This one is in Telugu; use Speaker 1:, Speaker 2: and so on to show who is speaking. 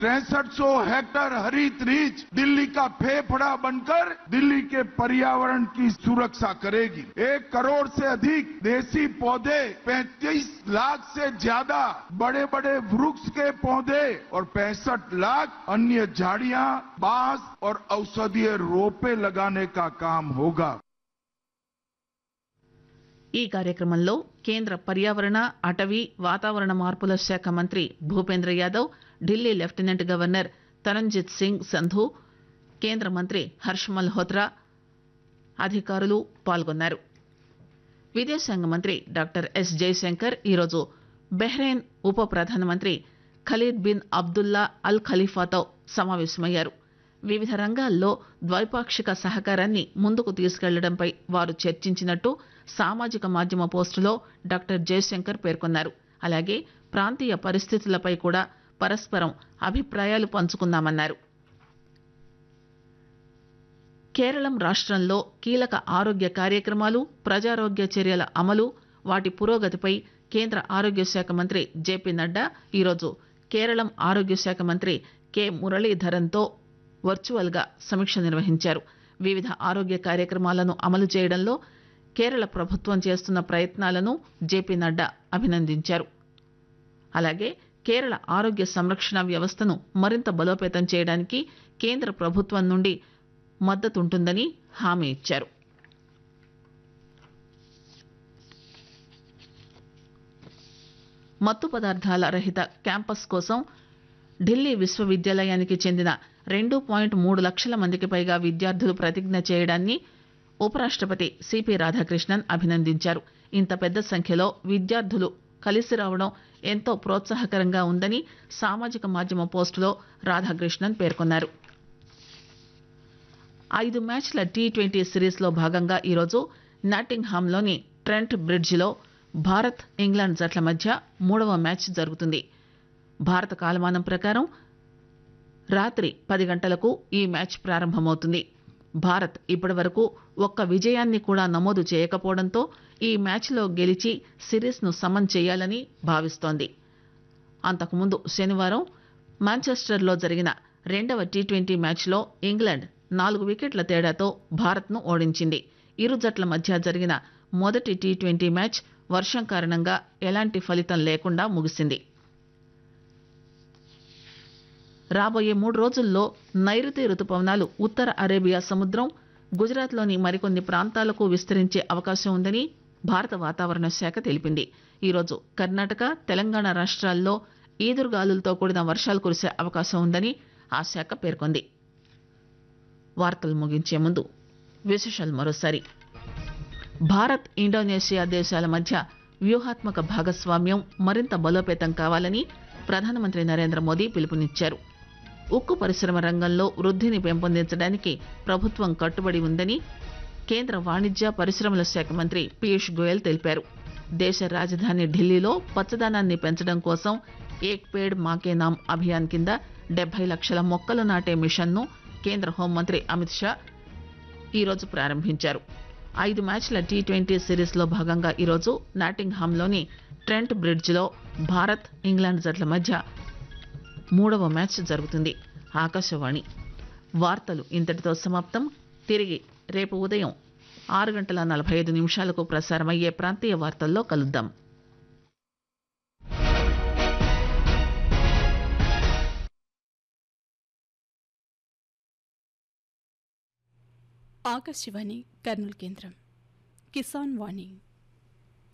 Speaker 1: तिरसठ सौ हेक्टर हरित रीच दिल्ली का फेफड़ा बनकर दिल्ली के पर्यावरण की सुरक्षा करेगी एक करोड़ से अधिक देसी पौधे 35 लाख से ज्यादा बड़े बड़े वृक्ष के पौधे और पैंसठ लाख अन्य झाड़ियां बांस और औषधीय रोपे लगाने का काम होगा
Speaker 2: ఈ కార్యక్రమంలో కేంద్ర పర్యావరణ అటవీ వాతావరణ మార్పుల శాఖ మంత్రి భూపేంద్ర యాదవ్ ఢిల్లీ లెఫ్టినెంట్ గవర్నర్ తరంజిత్ సింగ్ సంధు కేంద్ర మంత్రి హర్ష్ మల్హోత్రా అధికారులు పాల్గొన్నారు విదేశాంగ మంత్రి డాక్టర్ ఎస్ జయశంకర్ ఈరోజు బెహ్రెయిన్ ఉప ప్రధానమంత్రి ఖలీద్ బిన్ అబ్దుల్లా అల్ ఖలీఫాతో సమావేశమయ్యారు వివిధ రంగాల్లో ద్వైపాక్షిక సహకారాన్ని ముందుకు తీసుకెళ్లడంపై వారు చర్చించినట్టు సామాజిక మాధ్యమ పోస్టులో డాక్టర్ జయశంకర్ పేర్కొన్నారు అలాగే ప్రాంతీయ పరిస్థితులపై కూడా పరస్పరం అభిప్రాయాలు పంచుకున్నామన్నారు కేరళం రాష్ట్రంలో కీలక ఆరోగ్య కార్యక్రమాలు ప్రజారోగ్య చర్యల అమలు వాటి పురోగతిపై కేంద్ర ఆరోగ్య శాఖ మంత్రి జేపీ నడ్డా ఈరోజు కేరళం ఆరోగ్య శాఖ మంత్రి కె మురళీధరన్తో వర్చువల్గా సమీక్ష నిర్వహించారు వివిధ ఆరోగ్య కార్యక్రమాలను అమలు చేయడంలో కేరళ ప్రభుత్వం చేస్తున్న ప్రయత్నాలను జేపీ నడ్డా అభినందించారు అలాగే కేరళ ఆరోగ్య సంరక్షణ వ్యవస్థను మరింత బలోపేతం చేయడానికి కేంద్ర ప్రభుత్వం నుండి మద్దతుంటుందని హామీ ఇచ్చారు మత్తు పదార్థాల రహిత క్యాంపస్ కోసం ఢిల్లీ విశ్వవిద్యాలయానికి చెందిన రెండు పాయింట్ మూడు లక్షల మందికి పైగా విద్యార్థులు ప్రతిజ్ఞ చేయడాన్ని ఉపరాష్ట్రపతి సిపి రాధాకృష్ణన్ అభినందించారు ఇంత పెద్ద సంఖ్యలో విద్యార్థులు కలిసి రావడం ఎంతో ప్రోత్సాహకరంగా ఉందని సామాజిక మాధ్యమ పోస్టులో రాధాకృష్ణన్ పేర్కొన్నారు ఐదు మ్యాచ్ల టీ ట్వంటీ సిరీస్లో భాగంగా ఈరోజు నాటింగ్హామ్లోని ట్రెంట్ బ్రిడ్జిలో భారత్ ఇంగ్లాండ్ జట్ల మధ్య మూడవ మ్యాచ్ జరుగుతుంది భారత కాలమానం ప్రకారం రాత్రి పది గంటలకు ఈ మ్యాచ్ ప్రారంభమవుతుంది భారత్ ఇప్పటివరకు ఒక్క విజయాన్ని కూడా నమోదు చేయకపోవడంతో ఈ మ్యాచ్లో గెలిచి సిరీస్ను సమన్ చేయాలని భావిస్తోంది అంతకుముందు శనివారం మాంచెస్టర్లో జరిగిన రెండవ టీ ట్వంటీ మ్యాచ్లో ఇంగ్లాండ్ నాలుగు వికెట్ల తేడాతో భారత్ను ఓడించింది ఇరు జట్ల మధ్య జరిగిన మొదటి టీ ట్వంటీ మ్యాచ్ వర్షం కారణంగా ఎలాంటి ఫలితం లేకుండా ముగిసింది రాబోయే మూడు రోజుల్లో నైరుతి రుతుపవనాలు ఉత్తర అరేబియా సముద్రం గుజరాత్లోని మరికొన్ని ప్రాంతాలకు విస్తరించే అవకాశం ఉందని భారత వాతావరణ శాఖ తెలిపింది ఈరోజు కర్ణాటక తెలంగాణ రాష్ట్రాల్లో ఈదురుగాలులతో కూడిన వర్షాలు కురిసే అవకాశం ఉందని ఆ శాఖ పేర్కొంది వార్తలు ముగించే ముందు విశేషాలు మరోసారి భారత్ ఇండోనేషియా దేశాల మధ్య వ్యూహాత్మక భాగస్వామ్యం మరింత బలోపేతం కావాలని ప్రధానమంత్రి నరేంద్ర మోదీ పిలుపునిచ్చారు ఉక్కు పరిశ్రమ రంగంలో వృద్ధిని పెంపొందించడానికి ప్రభుత్వం కట్టుబడి ఉందని కేంద్ర వాణిజ్య పరిశ్రమల శాఖ మంత్రి పీయూష్ గోయల్ తెలిపారు దేశ రాజధాని ఢిల్లీలో పచ్చదనాన్ని పెంచడం కోసం ఏక్ పేడ్ మాకే నామ్ అభియాన్ కింద డెబ్బై లక్షల మొక్కలు నాటే మిషన్ను కేంద్ర హోంమంత్రి అమిత్ షా ఈరోజు ప్రారంభించారు ఐదు మ్యాచ్ల టీ ట్వంటీ సిరీస్లో భాగంగా ఈరోజు నాటింగ్హామ్లోని ట్రెంట్ బ్రిడ్జ్లో భారత్ ఇంగ్లాండ్ జట్ల మధ్య మూడవ మ్యాచ్ జరుగుతుంది ఆకాశవాణి వార్తలు ఇంతటితో సమాప్తం తిరిగి రేపు ఉదయం ఆరు గంటల నలభై ఐదు నిమిషాలకు ప్రసారమయ్యే ప్రాంతీయ వార్తల్లో కలుద్దాం
Speaker 3: ఆకాశవాణి కర్నూలు కేంద్రం కిసాన్ వాణి